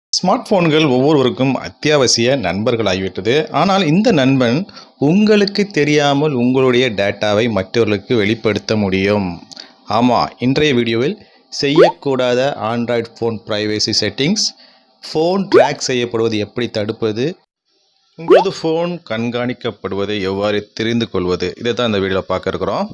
smart போன்கள் ஒவ்வொருவருக்கும் அத்தியாவசிய நண்பர்களாகிவிட்டது ஆனால் இந்த நண்பன் உங்களுக்கு தெரியாமல் உங்களுடைய டேட்டாவை மற்றவர்களுக்கு வெளிப்படுத்த முடியும் ஆமாம் இன்றைய வீடியோவில் செய்யக்கூடாத android phone privacy settings phone track செய்யப்படுவது எப்படி தடுப்பது உங்களது ஃபோன் கண்காணிக்கப்படுவதை எவ்வாறு தெரிந்து கொள்வது இதை தான் இந்த வீடியோவில் பார்க்க இருக்கிறோம்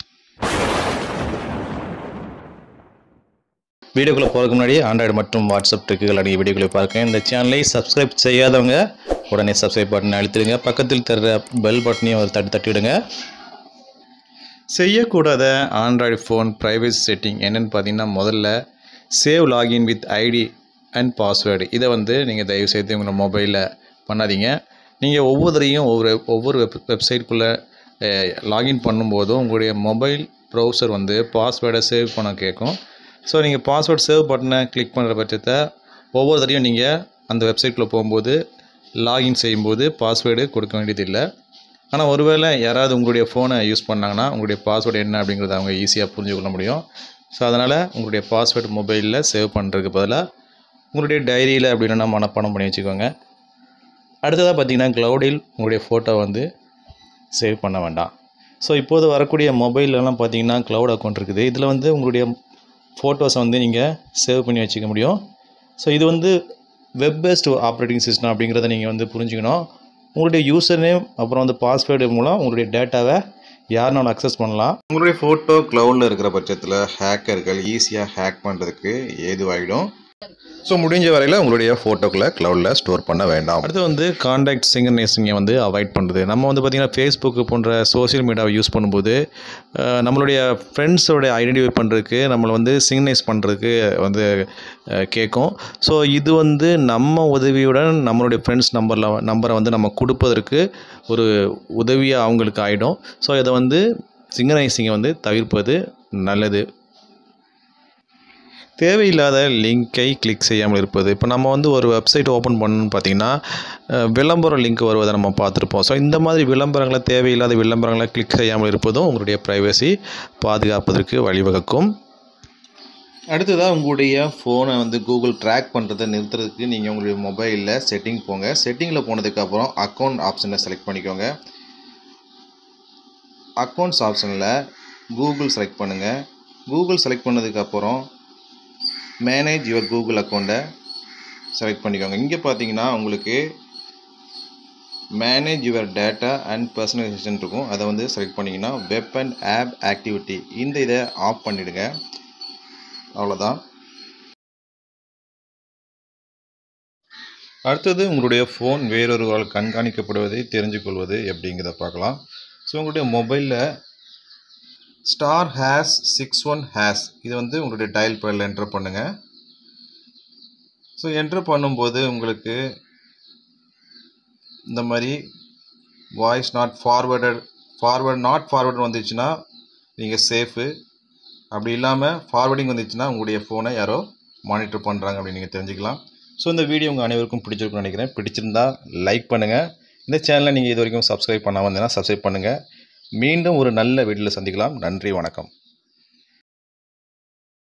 வீடியோக்குள்ளே போகிறதுக்கு முன்னாடி ஆண்ட்ராய்டு மற்றும் வாட்ஸ்அப் ட்ரிக்குகள் அடங்கிய வீடியோக்களை பார்க்க இந்த சேனலை சப்ஸ்கிரைப் செய்யாதவங்க உடனே சப்ஸ்கிரைப் பட்டனை அழுத்திடுங்க பக்கத்தில் தர்ற பெல் பட்டனையும் ஒரு தட்டி தட்டிவிடுங்க செய்யக்கூடாத ஆண்ட்ராய்டு ஃபோன் ப்ரைவேசி செட்டிங் என்னென்னு பார்த்தீங்கன்னா முதல்ல save login with ID and password இதை வந்து நீங்கள் தயவுசெய்து உங்களோட மொபைலில் பண்ணாதீங்க நீங்கள் ஒவ்வொருத்தரையும் ஒவ்வொரு ஒவ்வொரு வெப் வெப்சைட்குள்ளே லாகின் பண்ணும்போதும் உங்களுடைய மொபைல் ப்ரௌசர் வந்து பாஸ்வேர்டை சேவ் பண்ண கேட்கும் ஸோ நீங்கள் பாஸ்வேர்ட் சேவ் பட்டனை கிளிக் பண்ணுற பட்சத்தை ஒவ்வொரு தடையும் நீங்கள் அந்த வெப்சைட்டில் போகும்போது லாகின் செய்யும்போது பாஸ்வேர்டு கொடுக்க வேண்டியதில்லை ஆனால் ஒருவேளை யாராவது உங்களுடைய ஃபோனை யூஸ் பண்ணாங்கன்னா உங்களுடைய பாஸ்வேர்டு என்ன அப்படிங்கிறத அவங்க ஈஸியாக புரிஞ்சு கொள்ள முடியும் ஸோ அதனால் உங்களுடைய பாஸ்வேர்டு மொபைலில் சேவ் பண்ணுறதுக்கு பதிலாக உங்களுடைய டைரியில் அப்படின்னா மனப்பாடம் பண்ணி வச்சுக்கோங்க அடுத்ததாக பார்த்தீங்கன்னா க்ளவுடில் உங்களுடைய ஃபோட்டோ வந்து சேவ் பண்ண வேண்டாம் ஸோ இப்போது வரக்கூடிய மொபைல்லலாம் பார்த்தீங்கன்னா க்ளவுட் அக்கௌண்ட் இருக்குது இதில் வந்து உங்களுடைய ஃபோட்டோஸை வந்து நீங்கள் சேவ் பண்ணி வச்சுக்க முடியும் ஸோ இது வந்து வெப் பேஸ்டு ஆப்ரேட்டிங் சிஸ்டம் அப்படிங்கிறத நீங்கள் வந்து புரிஞ்சுக்கணும் உங்களுடைய யூசர் நேம் அப்புறம் வந்து பாஸ்வேர்டு மூலம் உங்களுடைய டேட்டாவை யாருனாலும் அக்சஸ் பண்ணலாம் உங்களுடைய ஃபோட்டோ க்ளவுடில் இருக்கிற பட்சத்தில் ஹேக்கர்கள் ஈஸியாக ஹேக் பண்ணுறதுக்கு ஏதுவாகிடும் ஸோ முடிஞ்ச வரையில் உங்களுடைய ஃபோட்டோக்களை க்ளவுடில் ஸ்டோர் பண்ண வேண்டாம் அடுத்து வந்து காண்டாக்ட் சிங்கர்னைசிங்கை வந்து அவாய்ட் பண்ணுறது நம்ம வந்து பார்த்திங்கன்னா ஃபேஸ்புக்கு போன்ற சோஷியல் மீடியாவை யூஸ் பண்ணும்போது அஹ், நம்மளுடைய ஃப்ரெண்ட்ஸோட ஐடென்டிஃபை பண்ணுறதுக்கு நம்மளை வந்து சிங்கனைஸ் பண்ணுறதுக்கு வந்து அஹ், கேட்கும் ஸோ இது வந்து நம்ம உதவியுடன் நம்மளுடைய ஃப்ரெண்ட்ஸ் நம்பரில் நம்பரை வந்து நம்ம கொடுப்பதற்கு ஒரு உதவியாக அவங்களுக்கு ஆகிடும் ஸோ இதை வந்து சிங்கனைசிங்கை வந்து தவிர்ப்பது நல்லது தேவையில்லாத லிங்கை கிளிக் செய்யாமல் இருப்பது இப்போ நம்ம வந்து ஒரு வெப்சைட் ஓப்பன் பண்ணணும்னு பார்த்தீங்கன்னா அஹ், விளம்பரம் லிங்க் வருவதை நம்ம பார்த்துருப்போம் ஸோ இந்த மாதிரி விளம்பரங்களை தேவையில்லாத விளம்பரங்களை கிளிக் செய்யாமல் இருப்பதும் உங்களுடைய ப்ரைவசி பாதுகாப்பதற்கு வழிவகுக்கும் அடுத்ததாக உங்களுடைய ஃபோனை வந்து கூகுள் ட்ராக் பண்ணுறதை நிறுத்துறதுக்கு நீங்கள் உங்களுடைய மொபைலில் செட்டிங் போங்க செட்டிங்கில் போனதுக்கப்புறம் அக்கௌண்ட் ஆப்ஷனை செலக்ட் பண்ணிக்கோங்க அக்கௌண்ட்ஸ் ஆப்ஷனில் கூகுள் செலக்ட் பண்ணுங்கள் கூகுள் செலக்ட் பண்ணதுக்கப்புறம் மேனேஜ் யுவர் கூகுள் அக்கௌண்ட்டை செலக்ட் பண்ணிக்கோங்க இங்கே பார்த்தீங்கன்னா உங்களுக்கு manage your data and personal assistant இருக்கும் அதை வந்து செலக்ட் பண்ணிங்கன்னா வெப் அண்ட் ஆப் ஆக்டிவிட்டி இந்த இதை ஆஃப் பண்ணிவிடுங்க அவ்வளோதான் அடுத்தது உங்களுடைய ஃபோன் வேறொருவரால் கண்காணிக்கப்படுவதை தெரிஞ்சு கொள்வது எப்படிங்கிறத பார்க்கலாம் ஸோ உங்களுடைய மொபைலில் star hash six one hash இது வந்து உங்களுடைய டயல் பேடில் என்ட்ரு பண்ணுங்கள் ஸோ என்ட்ரு பண்ணும்போது உங்களுக்கு இந்த மாதிரி voice not forwarded forward not forward வந்துச்சுன்னா நீங்கள் சேஃபு அப்படி இல்லாமல் ஃபார்வர்டிங் வந்துச்சுன்னா உங்களுடைய ஃபோனை யாரோ மானிட்டர் பண்ணுறாங்க அப்படின்னு நீங்கள் தெரிஞ்சுக்கலாம் ஸோ இந்த வீடியோ உங்கள் அனைவருக்கும் பிடிச்சிருக்கும்னு நினைக்கிறேன் பிடிச்சிருந்தா லைக் பண்ணுங்கள் இந்த சேனலை நீங்கள் இது வரைக்கும் சப்ஸ்கிரைப் பண்ணாமல் இருந்தீங்கன்னா சப்ஸ்கிரைப் பண்ணுங்கள் மீண்டும் ஒரு நல்ல வீடியோவில் சந்திக்கலாம் நன்றி வணக்கம்